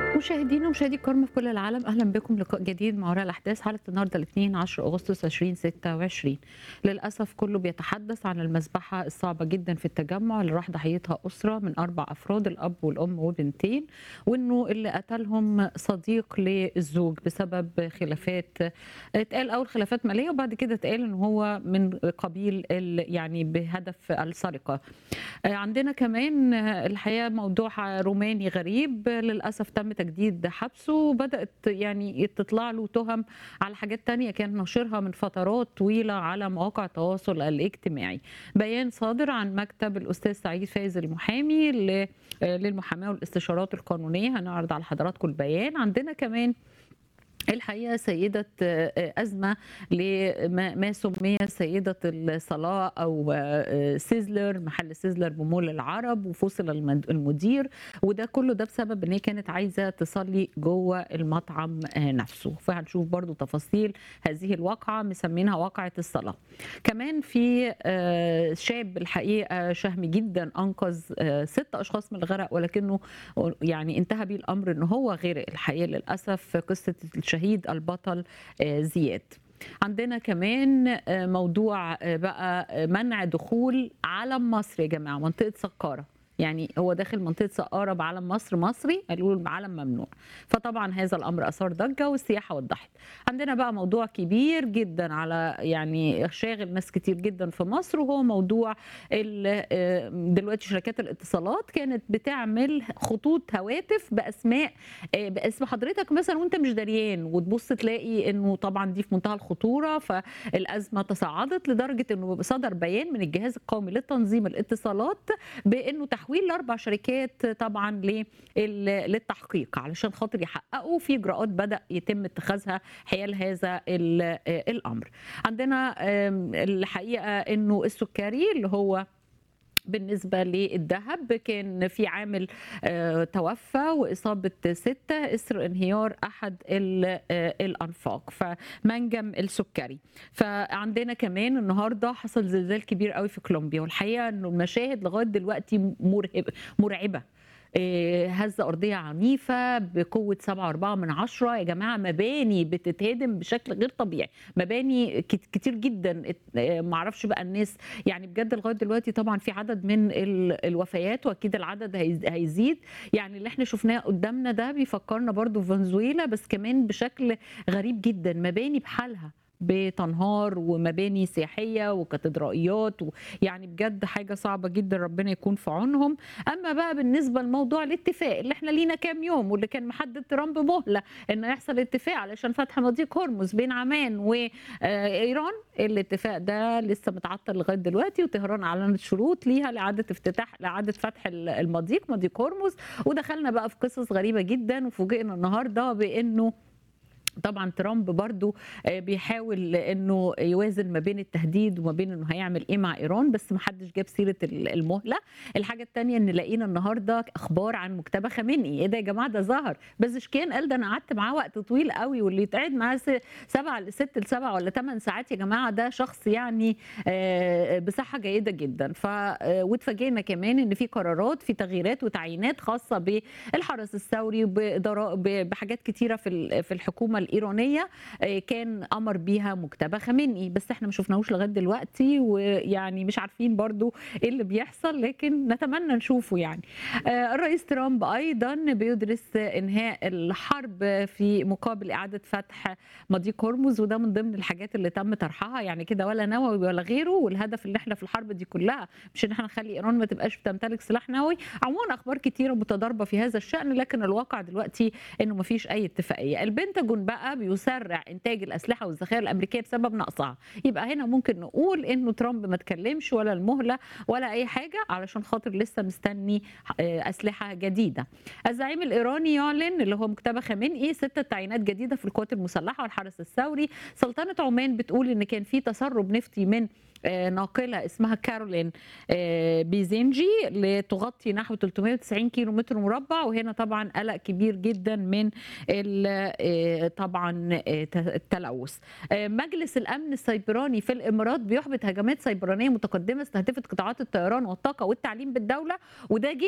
مشاهدينا ومشاهدي الكرام في كل العالم اهلا بكم لقاء جديد مع وراء الاحداث حلقه النهارده الاثنين 10 اغسطس 2026 للاسف كله بيتحدث عن المذبحه الصعبه جدا في التجمع اللي راح ضحيتها اسره من اربع افراد الاب والام وبنتين وانه اللي قتلهم صديق للزوج بسبب خلافات اتقال اول خلافات ماليه وبعد كده اتقال ان هو من قبيل ال- يعني بهدف السرقه عندنا كمان الحقيقه موضوع روماني غريب للاسف تم تجديد حبسه وبدات يعني تطلع له تهم على حاجات تانية كان نشرها من فترات طويله على مواقع التواصل الاجتماعي بيان صادر عن مكتب الاستاذ سعيد فايز المحامي ل- للمحاماه والاستشارات القانونيه هنعرض على حضراتكم البيان عندنا كمان الحقيقه سيده ازمه لما ما سمي سيده الصلاه او سيزلر محل سيزلر بمول العرب وفصل المد- المدير وده كله ده بسبب ان هي كانت عايزه تصلي جوه المطعم نفسه فهنشوف برضو تفاصيل هذه الواقعه مسمينها واقعه الصلاه كمان في آه، شاب الحقيقه شهم جدا انقذ آه، ست اشخاص من الغرق ولكنه يعني انتهى بيه الامر ان هو غرق الحقيقه للاسف في قصه الشهيد البطل آه، زياد عندنا كمان آه، موضوع آه، بقى آه، منع دخول علم مصر يا جماعه منطقه سقاره يعني هو داخل منطقه سقاره بعلم مصر مصري قالوا له العلم ممنوع فطبعا هذا الامر اثار ضجه والسياحه وضحت عندنا بقى موضوع كبير جدا على يعني شاغل ناس كتير جدا في مصر وهو موضوع ال- آه، دلوقتي شركات الاتصالات كانت بتعمل خطوط هواتف باسماء آه، باسم حضرتك مثلا وانت مش دريان وتبص تلاقي انه طبعا دي في منتهى الخطوره فالازمه تصاعدت لدرجه انه صدر بيان من الجهاز القومي للتنظيم الاتصالات بانه تحويل لاربع شركات طبعا لل- للتحقيق علشان خاطر يحققوا في اجراءات بدا يتم اتخاذها حيال هذا ال- آه، الامر. عندنا آم، الحقيقه انه السكري اللي هو بالنسبة للذهب كان في عامل آه، توفى وإصابة ستة إثر انهيار أحد ال- آه، الأنفاق فمنجم السكري فعندنا كمان النهاردة حصل زلزال كبير قوي في كولومبيا والحقيقة أنه المشاهد لغاية دلوقتي مرهب مرعبة آه، هزة أرضية عنيفة بقوة 7.4 من عشرة يا جماعة مباني بتتهدم بشكل غير طبيعي مباني كت- كتير جدا ات- آه، معرفش بقى الناس يعني بجد لغايه دلوقتي طبعا في عدد من ال- الوفيات واكيد العدد هيز- هيزيد يعني اللي احنا شفناه قدامنا ده بيفكرنا برضو في فنزويلا بس كمان بشكل غريب جدا مباني بحالها بتنهار ومباني سياحيه وكاتدرائيات و- يعني بجد حاجه صعبه جدا ربنا يكون في عونهم اما بقى بالنسبه لموضوع الاتفاق اللي احنا لينا كام يوم واللي كان محدد ترامب مهله انه يحصل اتفاق علشان فتح مضيق هرمز بين عمان وايران الاتفاق ده لسه متعطل لغايه دلوقتي وطهران اعلنت شروط ليها لاعاده افتتاح لاعاده فتح المضيق مضيق هرمز ودخلنا بقى في قصص غريبه جدا وفوجئنا النهارده بانه طبعا ترامب برضو آه، بيحاول انه يوازن ما بين التهديد وما بين انه هيعمل ايه مع ايران بس ما حدش جاب سيره ال- المهله الحاجه الثانيه ان لقينا النهارده اخبار عن مجتبى خامنئي ايه ده يا جماعه ده ظهر بازشكيان قال ده انا قعدت معاه وقت طويل قوي واللي يتقعد معاه س- سبعة لست لسبعة ولا ثمان ساعات يا جماعه ده شخص يعني آه، بصحه جيده جدا ف آه، واتفاجئنا كمان ان في قرارات في تغييرات وتعيينات خاصه بالحرس الثوري وبإدارة- ب- بحاجات كتيره في ال- في الحكومه الايرانيه آه، كان امر بيها مجتبى خامنئي بس احنا ما شفناهوش لغايه دلوقتي ويعني مش عارفين برضو ايه اللي بيحصل لكن نتمنى نشوفه يعني آه، الرئيس ترامب ايضا بيدرس انهاء الحرب في مقابل اعاده فتح مضيق هرمز وده من ضمن الحاجات اللي تم طرحها يعني كده ولا نووي ولا غيره والهدف اللي احنا في الحرب دي كلها مش ان احنا نخلي ايران ما تبقاش بتمتلك سلاح نووي عموما اخبار كتيره متضاربه في هذا الشان لكن الواقع دلوقتي انه ما فيش اي اتفاقيه البنتاجون بقى بيسرع انتاج الاسلحه والذخائر الامريكيه بسبب نقصها يبقى هنا ممكن نقول انه ترامب ما تكلمش ولا المهله ولا اي حاجه علشان خاطر لسه مستني آه، اسلحه جديده الزعيم الايراني يعلن اللي هو مجتبى خامنئي ست تعيينات جديده في القوات المسلحه والحرس الثوري سلطنه عمان بتقول ان كان في تسرب نفطي من آه، ناقله اسمها كارولين آه، بيزنجي لتغطي نحو 390 كيلو متر مربع وهنا طبعا قلق كبير جدا من ال- آه، طبعا آه، ت- التلوث آه، مجلس الامن السيبراني في الامارات بيحبط هجمات سيبرانيه متقدمه استهدفت قطاعات الطيران والطاقه والتعليم بالدوله وده جه